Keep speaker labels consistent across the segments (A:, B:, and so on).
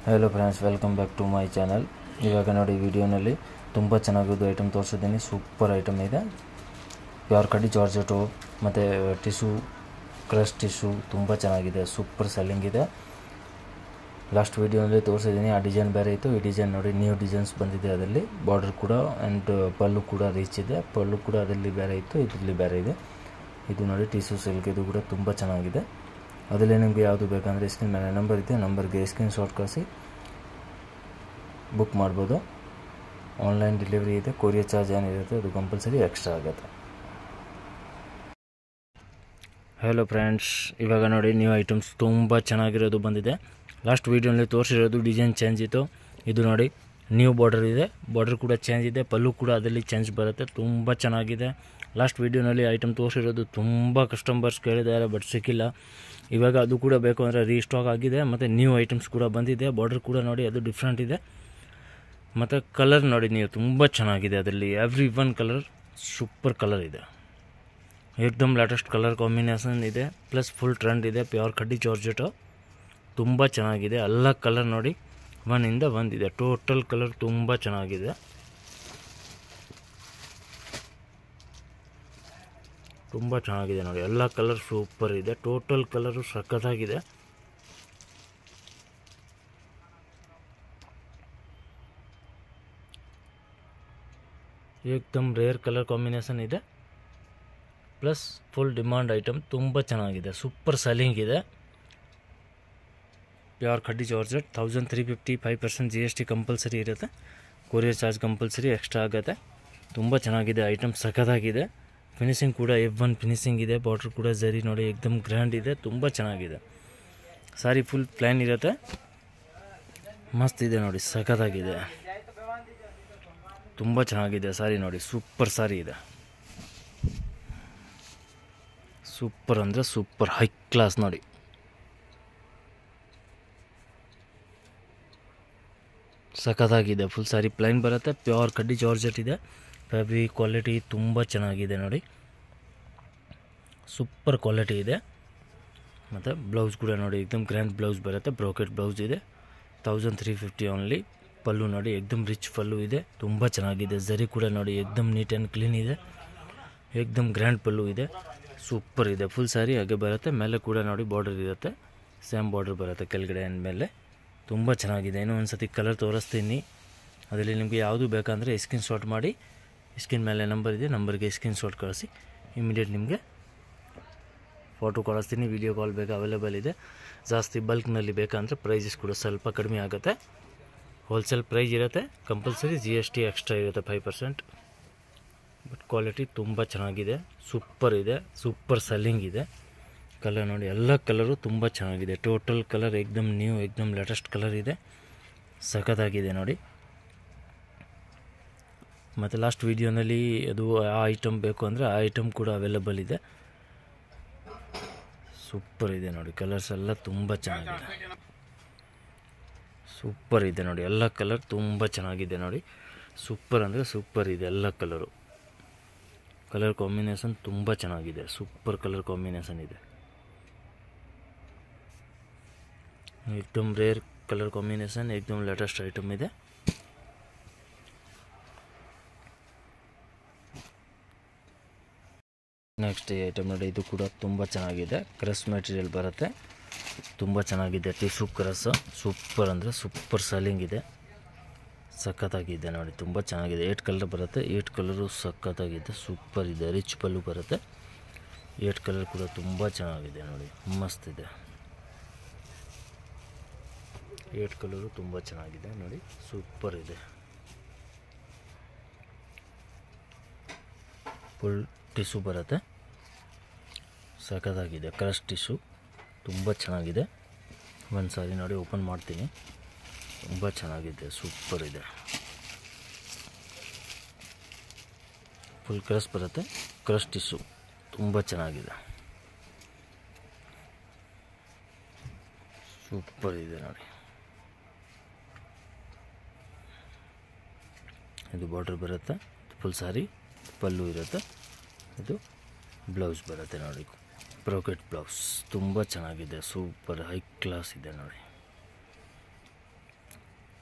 A: hello friends welcome back to my channel ಇವಾಗ ನೋಡಿ ವಿಡಿಯೋನಲ್ಲಿ ತುಂಬ ಚೆನ್ನಾಗಿದ್ದು ಐಟಮ್ ತೋರಿಸಿದ್ದೀನಿ ಸೂಪರ್ ಐಟಮ್ ಇದೆ ಪ್ಯೂರ್ ಕಡ್ಡಿ ಜಾರ್ಜೆಟು ಮತ್ತು ಟಿಶ್ಯೂ ಕ್ರಶ್ ಟಿಶ್ಯೂ ತುಂಬ ಚೆನ್ನಾಗಿದೆ ಸೂಪರ್ ಸೆಲ್ಲಿಂಗ್ ಇದೆ ಲಾಸ್ಟ್ ವೀಡಿಯೋನಲ್ಲಿ ತೋರಿಸಿದ್ದೀನಿ ಆ ಡಿಸೈನ್ ಬೇರೆ ಇತ್ತು ಈ ಡಿಸೈನ್ ನೋಡಿ ನ್ಯೂ ಡಿಸೈನ್ಸ್ ಬಂದಿದೆ ಅದರಲ್ಲಿ ಬಾರ್ಡರ್ ಕೂಡ ಆ್ಯಂಡ್ ಪಲ್ಲು ಕೂಡ ರೀಚ್ ಇದೆ ಪಲ್ಲು ಕೂಡ ಅದರಲ್ಲಿ ಬೇರೆ ಇತ್ತು ಇದರಲ್ಲಿ ಬೇರೆ ಇದೆ ಇದು ನೋಡಿ ಟಿಶ್ಯೂ ಸಿಲ್ಕ್ ಇದು ಕೂಡ ತುಂಬ ಚೆನ್ನಾಗಿದೆ ಅದರಲ್ಲಿ ನಿಮಗೆ ಯಾವುದು ಬೇಕಂದರೆ ಸ್ಕ್ರೀನ್ ಮೇಲೆ ನಂಬರ್ ಇದೆ ನಂಬರ್ಗೆ ಸ್ಕ್ರೀನ್ ಶಾಟ್ ಕಳಿಸಿ ಬುಕ್ ಮಾಡ್ಬೋದು ಆನ್ಲೈನ್ ಡೆಲಿವರಿ ಇದೆ ಕೊರಿಯರ್ ಚಾರ್ಜ್ ಏನಿರುತ್ತೆ ಅದು ಕಂಪಲ್ಸರಿ ಎಕ್ಸ್ಟ್ರಾ ಆಗುತ್ತೆ ಹಲೋ ಫ್ರೆಂಡ್ಸ್ ಇವಾಗ ನೋಡಿ ನ್ಯೂ ಐಟಮ್ಸ್ ತುಂಬ ಚೆನ್ನಾಗಿರೋದು ಬಂದಿದೆ ಲಾಸ್ಟ್ ವೀಡಿಯೋನಲ್ಲಿ ತೋರಿಸಿರೋದು ಡಿಸೈನ್ ಚೇಂಜ್ ಇತ್ತು ಇದು ನೋಡಿ ನ್ಯೂ ಬಾರ್ಡರ್ ಇದೆ ಬಾರ್ಡರ್ ಕೂಡ ಚೇಂಜ್ ಇದೆ ಪಲ್ಲು ಕೂಡ ಅದರಲ್ಲಿ ಚೇಂಜ್ ಬರುತ್ತೆ ತುಂಬ ಚೆನ್ನಾಗಿದೆ ಲಾಸ್ಟ್ ವೀಡಿಯೋನಲ್ಲಿ ಐಟಮ್ ತೋರಿಸಿರೋದು ತುಂಬ ಕಸ್ಟಮರ್ಸ್ ಕೇಳಿದ್ದಾರೆ ಬಟ್ ಸಿಕ್ಕಿಲ್ಲ ಇವಾಗ ಅದು ಕೂಡ ಬೇಕು ಅಂದರೆ ರೀಸ್ಟಾಕ್ ಆಗಿದೆ ಮತ್ತು ನ್ಯೂ ಐಟಮ್ಸ್ ಕೂಡ ಬಂದಿದೆ ಬಾರ್ಡರ್ ಕೂಡ ನೋಡಿ ಅದು ಡಿಫ್ರೆಂಟ್ ಇದೆ ಮತ್ತು ಕಲರ್ ನೋಡಿ ನೀವು ತುಂಬ ಚೆನ್ನಾಗಿದೆ ಅದರಲ್ಲಿ every one colour super colour ಇದೆ ಏಕ್ದಮ್ ಲೇಟೆಸ್ಟ್ ಕಲರ್ ಕಾಂಬಿನೇಷನ್ ಇದೆ ಪ್ಲಸ್ ಫುಲ್ ಟ್ರೆಂಡ್ ಇದೆ ಪ್ಯೂರ್ ಕಡ್ಡಿ ಜಾರ್ಜೆಟು ತುಂಬ ಚೆನ್ನಾಗಿದೆ ಎಲ್ಲ ಕಲರ್ ನೋಡಿ ಒನ್ನಿಂದ ಒಂದಿದೆ ಟೋಟಲ್ ಕಲರ್ ತುಂಬ ಚೆನ್ನಾಗಿದೆ ತುಂಬ ಚೆನ್ನಾಗಿದೆ ನೋಡಿ ಎಲ್ಲ ಕಲರ್ ಸೂಪರ್ ಇದೆ ಟೋಟಲ್ ಕಲರು ಸಖತ್ತಾಗಿದೆ ಏಕ್ದಮ್ ರೇರ್ ಕಲರ್ ಕಾಂಬಿನೇಷನ್ ಇದೆ ಪ್ಲಸ್ ಫುಲ್ ಡಿಮಾಂಡ್ ಐಟಮ್ ತುಂಬ ಚೆನ್ನಾಗಿದೆ ಸೂಪರ್ ಸೆಲ್ಲಿಂಗ್ ಇದೆ ಪ್ಯೂರ್ ಕಡ್ಡಿ georgette thousand three fifty five percent G S T compulsory ಇರುತ್ತೆ ಕೊರಿಯರ್ ಚಾರ್ಜ್ ಕಂಪಲ್ಸರಿ ಎಕ್ಸ್ಟ್ರಾ ಆಗುತ್ತೆ ತುಂಬ ಚೆನ್ನಾಗಿದೆ ಐಟಮ್ ಸಖತ್ತಾಗಿದೆ ಫಿನಿಶಿಂಗ್ ಕೂಡ ಎಫ್ ಒನ್ ಫಿನಿಶಿಂಗ್ ಇದೆ ಬಾರ್ಡ್ರ್ ಕೂಡ ಜರಿ ನೋಡಿ ಎಕ್ದಮ್ ಗ್ರ್ಯಾಂಡ್ ಇದೆ ತುಂಬ ಚೆನ್ನಾಗಿದೆ ಸಾರಿ ಫುಲ್ ಪ್ಲ್ಯಾನ್ ಇರುತ್ತೆ ಮಸ್ತ್ ಇದೆ ನೋಡಿ ಸಖತ್ತಾಗಿದೆ ತುಂಬ ಚೆನ್ನಾಗಿದೆ ಸಾರಿ ನೋಡಿ ಸೂಪರ್ ಸಾರಿ ಇದೆ ಸೂಪರ್ ಅಂದರೆ ಸೂಪರ್ ಹೈ ಕ್ಲಾಸ್ ನೋಡಿ ಸಖತ್ತಾಗಿದೆ ಫುಲ್ ಸಾರಿ ಪ್ಲೈನ್ ಬರುತ್ತೆ ಪ್ಯೂರ್ ಕಡ್ಡಿ ಜಾರ್ಜೆಟ್ ಇದೆ ಫ್ಯಾಬ್ರಿ ಕ್ವಾಲಿಟಿ ತುಂಬ ಚೆನ್ನಾಗಿದೆ ನೋಡಿ ಸೂಪರ್ ಕ್ವಾಲಿಟಿ ಇದೆ ಮತ್ತು ಬ್ಲೌಸ್ ಕೂಡ ನೋಡಿ ಎಕ್ದಮ್ ಗ್ರ್ಯಾಂಡ್ ಬ್ಲೌಸ್ ಬರುತ್ತೆ ಬ್ರೋಕೆಟ್ ಬ್ಲೌಸ್ ಇದೆ thousand three fifty only pallu ನೋಡಿ ಎಕ್ದಮ್ ರಿಚ್ ಪಲ್ಲು ಇದೆ ತುಂಬ ಚೆನ್ನಾಗಿದೆ ಜರಿ ಕೂಡ ನೋಡಿ ಎಕ್ದಮ್ ನೀಟ್ ಆ್ಯಂಡ್ ಕ್ಲೀನ್ ಇದೆ ಎಕ್ದಮ್ ಗ್ರ್ಯಾಂಡ್ ಪಲ್ಲು ಇದೆ ಸೂಪರ್ ಇದೆ ಫುಲ್ ಸ್ಯಾರಿ ಹಾಗೆ ಬರುತ್ತೆ ಮೇಲೆ ಕೂಡ ನೋಡಿ ಬಾರ್ಡರ್ ಇರುತ್ತೆ ಸೇಮ್ ಬಾರ್ಡರ್ ಬರುತ್ತೆ ಕೆಳಗಡೆ ಮೇಲೆ ತುಂಬ ಚೆನ್ನಾಗಿದೆ ಇನ್ನೂ ಒಂದು ಸತಿ ಕಲರ್ ತೋರಿಸ್ತೀನಿ ಅದರಲ್ಲಿ ನಿಮಗೆ ಯಾವುದು ಬೇಕಂದರೆ ಸ್ಕ್ರೀನ್ ಶಾಟ್ ಮಾಡಿ ಸ್ಕ್ರೀನ್ ಮೇಲೆ ನಂಬರ್ ಇದೆ ನಂಬರ್ಗೆ ಸ್ಕ್ರೀನ್ ಶಾಟ್ ಕಳಿಸಿ ಇಮಿಡಿಯೇಟ್ ನಿಮಗೆ ಫೋಟೋ ಕಳಿಸ್ತೀನಿ ವೀಡಿಯೋ ಕಾಲ್ ಬೇಕು ಅವೈಲೇಬಲ್ ಇದೆ ಜಾಸ್ತಿ ಬಲ್ಕ್ನಲ್ಲಿ ಬೇಕಂದರೆ ಪ್ರೈಸಸ್ ಕೂಡ ಸ್ವಲ್ಪ ಕಡಿಮೆ ಆಗುತ್ತೆ ಹೋಲ್ಸೇಲ್ ಪ್ರೈಸ್ ಇರುತ್ತೆ compulsory G S T extra ಇರುತ್ತೆ ಫೈವ್ ಪರ್ಸೆಂಟ್ ಬಟ್ ಕ್ವಾಲಿಟಿ ತುಂಬ ಚೆನ್ನಾಗಿದೆ ಸೂಪರ್ ಇದೆ ಸೂಪರ್ ಸೆಲ್ಲಿಂಗ್ ಇದೆ ಕಲರ್ ನೋಡಿ ಎಲ್ಲ ಕಲರು ತುಂಬ ಚೆನ್ನಾಗಿದೆ ಟೋಟಲ್ ಕಲರ್ ಎಕ್ದಮ್ ನ್ಯೂ ಎಕ್ದಮ್ ಲೇಟೆಸ್ಟ್ ಕಲರ್ ಇದೆ ಸಖತ್ತಾಗಿದೆ ನೋಡಿ ಮತ್ತು ಲಾಸ್ಟ್ ವೀಡಿಯೋನಲ್ಲಿ ಅದು ಆ ಐಟಮ್ ಬೇಕು ಅಂದರೆ ಆ ಐಟಮ್ ಕೂಡ ಅವೈಲೇಬಲ್ ಇದೆ ಸೂಪರ್ ಇದೆ ನೋಡಿ ಕಲರ್ಸ್ ಎಲ್ಲ ತುಂಬ ಚೆನ್ನಾಗಿದೆ ಸೂಪರ್ ಇದೆ ನೋಡಿ ಎಲ್ಲ ಕಲರ್ ತುಂಬ ಚೆನ್ನಾಗಿದೆ ನೋಡಿ ಸೂಪರ್ ಅಂದರೆ ಸೂಪರ್ ಇದೆ ಎಲ್ಲ ಕಲರು ಕಲರ್ ಕಾಂಬಿನೇಷನ್ ತುಂಬ ಚೆನ್ನಾಗಿದೆ ಸೂಪರ್ ಕಲರ್ ಕಾಂಬಿನೇಷನ್ ಇದೆ ಏಕ್ದಮ್ ರೇರ್ ಕಲರ್ ಕಾಂಬಿನೇಷನ್ ಏಕ್ದಮ್ ಲೇಟೆಸ್ಟ್ ಐಟಮ್ ಇದೆ ನೆಕ್ಸ್ಟ್ ಈ ಐಟಮ್ ನೋಡಿ ಇದು ಕೂಡ ತುಂಬ ಚೆನ್ನಾಗಿದೆ ಕ್ರಸ್ ಮೆಟೀರಿಯಲ್ ಬರುತ್ತೆ ತುಂಬ ಚೆನ್ನಾಗಿದೆ ಟಿಶ್ಯೂ ಕ್ರಸ್ ಸೂಪರ್ ಅಂದರೆ ಸೂಪರ್ ಸೆಲ್ಲಿಂಗ್ ಇದೆ ಸಖತ್ತಾಗಿದೆ ನೋಡಿ ತುಂಬ ಚೆನ್ನಾಗಿದೆ ಏಟ್ ಕಲರ್ ಬರುತ್ತೆ ಏಟ್ ಕಲರು ಸಖತ್ತಾಗಿದೆ ಸೂಪರ್ ಇದೆ ರಿಚ್ ಪಲ್ಲು ಬರುತ್ತೆ ಏಟ್ ಕಲರ್ ಕೂಡ ತುಂಬ ಚೆನ್ನಾಗಿದೆ ನೋಡಿ ಮಸ್ತ್ ಇದೆ ಏಟ್ ಕಲರು ತುಂಬ ಚೆನ್ನಾಗಿದೆ ನೋಡಿ ಸೂಪರ್ ಇದೆ ಫುಲ್ ಟಿಶ್ಯೂ ಬರುತ್ತೆ ಸಖತ್ತಾಗಿದೆ ಕ್ರಶ್ ಟಿಶ್ಯೂ ತುಂಬ ಚೆನ್ನಾಗಿದೆ ಒಂದು ಸಾರಿ ನೋಡಿ ಓಪನ್ ಮಾಡ್ತೀನಿ ತುಂಬ ಚೆನ್ನಾಗಿದೆ ಸೂಪರ್ ಇದೆ ಫುಲ್ ಕ್ರಶ್ ಬರುತ್ತೆ ಕ್ರಶ್ ಟಿಶ್ಯೂ ತುಂಬ ಚೆನ್ನಾಗಿದೆ ಸೂಪರ್ ಇದೆ ನೋಡಿ ಇದು ಬಾರ್ಡರ್ ಬರುತ್ತೆ ಫುಲ್ ಸಾರಿ ಪಲ್ಲು ಇರುತ್ತೆ ಇದು ಬ್ಲೌಸ್ ಬರುತ್ತೆ ನೋಡಿ ಬ್ರೋಕೆಟ್ ಬ್ಲೌಸ್ ತುಂಬ ಚೆನ್ನಾಗಿದೆ ಸೂಪರ್ ಹೈ ಕ್ಲಾಸ್ ಇದೆ ನೋಡಿ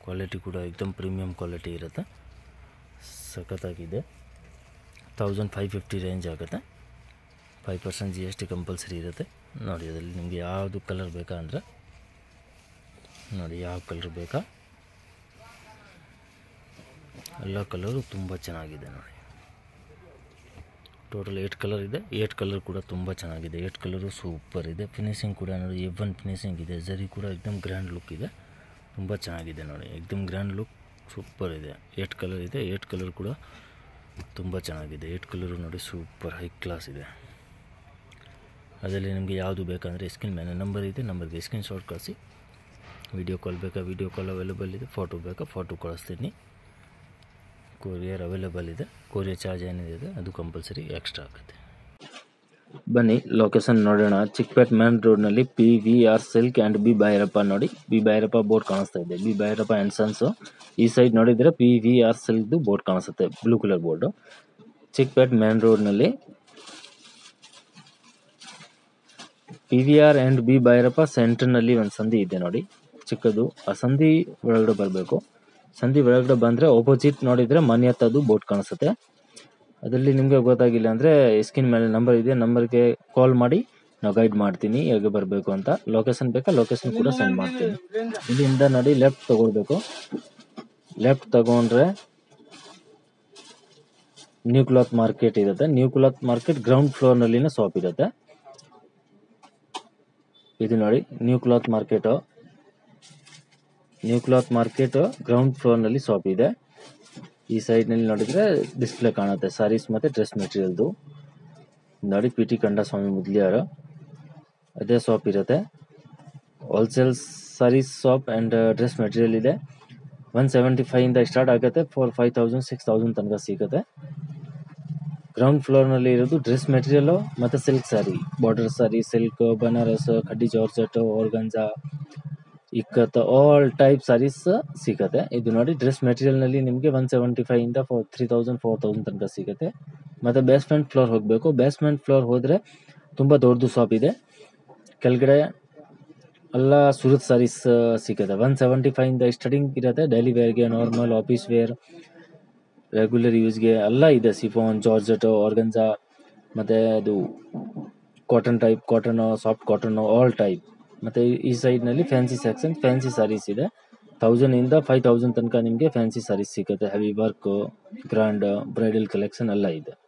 A: ಕ್ವಾಲಿಟಿ ಕೂಡ ಎಕ್ದಮ್ ಪ್ರೀಮಿಯಂ ಕ್ವಾಲಿಟಿ ಇರುತ್ತೆ ಸಖತ್ತಾಗಿದೆ ತೌಸಂಡ್ ಫೈವ್ ಫಿಫ್ಟಿ ರೇಂಜ್ ಆಗುತ್ತೆ five percent G S T compulsory ಇರುತ್ತೆ ನೋಡಿ ಅದರಲ್ಲಿ ನಿಮಗೆ ಯಾವುದು ಕಲರ್ ಬೇಕಾ ಅಂದರೆ ನೋಡಿ ಯಾವ ಕಲರ್ ಬೇಕಾ ಎಲ್ಲ ಕಲರು ತುಂಬ ಚೆನ್ನಾಗಿದೆ ನೋಡಿ ಟೋಟಲ್ ಏಟ್ ಕಲರ್ ಇದೆ ಏಟ್ ಕಲರ್ ಕೂಡ ತುಂಬ ಚೆನ್ನಾಗಿದೆ ಏಟ್ ಕಲರು ಸೂಪರ್ ಇದೆ ಫಿನಿಶಿಂಗ್ ಕೂಡ ನೋಡಿ ಎವನ್ ಫಿನಿಶಿಂಗ್ ಇದೆ ಜರಿ ಕೂಡ ಎಕ್ದಮ್ ಗ್ರ್ಯಾಂಡ್ ಲುಕ್ ಇದೆ ತುಂಬ ಚೆನ್ನಾಗಿದೆ ನೋಡಿ ಎಕ್ದಮ್ ಗ್ರ್ಯಾಂಡ್ ಲುಕ್ ಸೂಪರ್ ಇದೆ ಏಟ್ ಕಲರ್ ಇದೆ ಏಟ್ ಕಲರ್ ಕೂಡ ತುಂಬ ಚೆನ್ನಾಗಿದೆ ಏಟ್ ಕಲರು ನೋಡಿ ಸೂಪರ್ ಹೈ ಕ್ಲಾಸ್ ಇದೆ ಅದರಲ್ಲಿ ನಿಮಗೆ ಯಾವುದು ಬೇಕಂದರೆ ಸ್ಕ್ರೀನ್ ಮೇಲೆ ನಂಬರ್ ಇದೆ ನಂಬರ್ಗೆ ಸ್ಕ್ರೀನ್ ಶಾಟ್ ಕಳಿಸಿ ವಿಡಿಯೋ ಕಾಲ್ ಬೇಕಾ ವಿಡಿಯೋ ಕಾಲ್ ಅವೈಲೇಬಲ್ ಇದೆ ಫೋಟೋ ಬೇಕಾ ಫೋಟೋ ಕಳಿಸ್ತೀನಿ ಕೊರಿಯರ್ ಅವೈಲೇಬಲ್ ಇದೆ ಕೊರಿಯರ್ ಚಾರ್ಜ್ ಏನಿದೆ ಅದು ಕಂಪಲ್ಸರಿ ಎಕ್ಸ್ಟ್ರಾ ಆಗುತ್ತೆ ಬನ್ನಿ ಲೊಕೇಶನ್ ನೋಡೋಣ ಚಿಕ್ಕಪೇಟ್ ಮೇನ್ ರೋಡ್ನಲ್ಲಿ P V R silk and B Bhyrappa ನೋಡಿ ಬಿ ಭೈರಪ್ಪ ಬೋರ್ಡ್ ಕಾಣಿಸ್ತಾ ಇದೆ ಬಿ ಭೈರಪ್ಪ ಆ್ಯಂಡ್ ಸನ್ಸು ಈ ಸೈಡ್ ನೋಡಿದರೆ ಪಿ ವಿ ಆರ್ ಸಿಲ್ಕ್ದು ಬೋರ್ಡ್ ಕಾಣಿಸುತ್ತೆ blue colour board Chickpet main ರೋಡ್ನಲ್ಲಿ P V R and B Bhyrappa ಸೆಂಟರ್ನಲ್ಲಿ ಒಂದು ಸಂಧಿ ಇದೆ ನೋಡಿ ಚಿಕ್ಕದು ಆ ಸಂಧಿ ಒಳಗಡೆ ಬರಬೇಕು ಸಂಧಿ ಒಳಗಡೆ ಬಂದರೆ ಆಪೋಸಿಟ್ ನೋಡಿದರೆ ಮನೆ ಹತ್ತದು ಬೋರ್ಡ್ ಕಾಣಿಸುತ್ತೆ ಅದರಲ್ಲಿ ನಿಮಗೆ ಗೊತ್ತಾಗಿಲ್ಲ ಅಂದರೆ ಸ್ಕ್ರೀನ್ ಮೇಲೆ ನಂಬರ್ ಇದೆ ನಂಬರ್ಗೆ ಕಾಲ್ ಮಾಡಿ ನಾವು ಗೈಡ್ ಮಾಡ್ತೀನಿ ಹೇಗೆ ಬರಬೇಕು ಅಂತ ಲೊಕೇಶನ್ ಬೇಕಾ ಲೊಕೇಶನ್ ಕೂಡ ಸೆಂಡ್ ಮಾಡ್ತೀನಿ ಇಲ್ಲಿಂದ ನೋಡಿ ಲೆಫ್ಟ್ ತಗೊಳ್ಬೇಕು ಲೆಫ್ಟ್ ತಗೊಂಡ್ರೆ ನ್ಯೂ ಕ್ಲಾತ್ ಮಾರ್ಕೆಟ್ ಇರುತ್ತೆ ನ್ಯೂ ಕ್ಲಾತ್ ಮಾರ್ಕೆಟ್ ಗ್ರೌಂಡ್ ಫ್ಲೋರ್ನಲ್ಲಿನ ಶಾಪ್ ಇರುತ್ತೆ ಇದು ನೋಡಿ new cloth market new cloth market ground ಫ್ಲೋರ್ನಲ್ಲಿ ಶಾಪ್ ಇದೆ ಈ ಸೈಡ್ನಲ್ಲಿ ನೋಡಿದ್ರೆ ಡಿಸ್ಪ್ಲೇ ಕಾಣುತ್ತೆ ಸಾರೀಸ್ ಮತ್ತೆ ಡ್ರೆಸ್ ಮೆಟೀರಿಯಲ್ದು ನೋಡಿ ಪಿ ಟಿ ಕಂಡ ಸ್ವಾಮಿ ಮುದ್ಲಿಯಾರ ಅದೇ ಶಾಪ್ ಇರುತ್ತೆ wholesale saris shop and dress material ಇದೆ ಒನ್ ಸೆವೆಂಟಿ ಫೈವಿಂದ ಸ್ಟಾರ್ಟ್ ಆಗುತ್ತೆ four five thousand six thousand ತನಕ ಸಿಗುತ್ತೆ ಗ್ರೌಂಡ್ ಫ್ಲೋರ್ನಲ್ಲಿ ಇರೋದು ಡ್ರೆಸ್ ಮೆಟೀರಿಯಲ್ ಮತ್ತು silk sari border sari silk Banaras ಕಡ್ಡಿ georgette organza ikat all type saris ಸಿಗುತ್ತೆ ಇದು ನೋಡಿ ಡ್ರೆಸ್ ಮೆಟೀರಿಯಲ್ನಲ್ಲಿ ನಿಮಗೆ ಒನ್ ಸೆವೆಂಟಿ ಫೈವಿಂದ four three thousand four thousand ತನಕ ಸಿಗುತ್ತೆ ಮತ್ತು ಬೇಸ್ಮೆಂಟ್ ಫ್ಲೋರ್ ಹೋಗಬೇಕು ಬೇಸ್ಮೆಂಟ್ ಫ್ಲೋರ್ ಹೋದರೆ ತುಂಬ ದೊಡ್ಡದು ಶಾಪ್ ಇದೆ ಕೆಳಗಡೆ ಎಲ್ಲ ಸುರತ್ ಸಾರೀಸ್ ಸಿಗುತ್ತೆ ಒನ್ ಸೆವೆಂಟಿ ಫೈವಿಂದ ಸ್ಟಾರ್ಟಿಂಗ್ ಇರುತ್ತೆ ಡೈಲಿ ವೇರ್ಗೆ ನಾರ್ಮಲ್ ಆಫೀಸ್ ವೇರ್ ರೆಗ್ಯುಲರ್ ಯೂಸ್ಗೆ ಎಲ್ಲ ಇದೆ ಸಿಫೋನ್ ಜಾರ್ಜೆಟ್ ಆರ್ಗನ್ಜಾ ಮತ್ತು ಅದು cotton type cotton soft cotton all type ಮತ್ತು ಈ ಸೈಡ್ನಲ್ಲಿ ಫ್ಯಾನ್ಸಿ ಸೆಕ್ಷನ್ ಫ್ಯಾನ್ಸಿ ಸಾರೀಸ್ ಇದೆ ತೌಸಂಡಿಂದ ಫೈವ್ ತೌಸಂಡ್ ತನಕ ನಿಮಗೆ ಫ್ಯಾನ್ಸಿ ಸಾರೀಸ್ ಸಿಗುತ್ತೆ heavy work grand bridal collection ಎಲ್ಲ ಇದೆ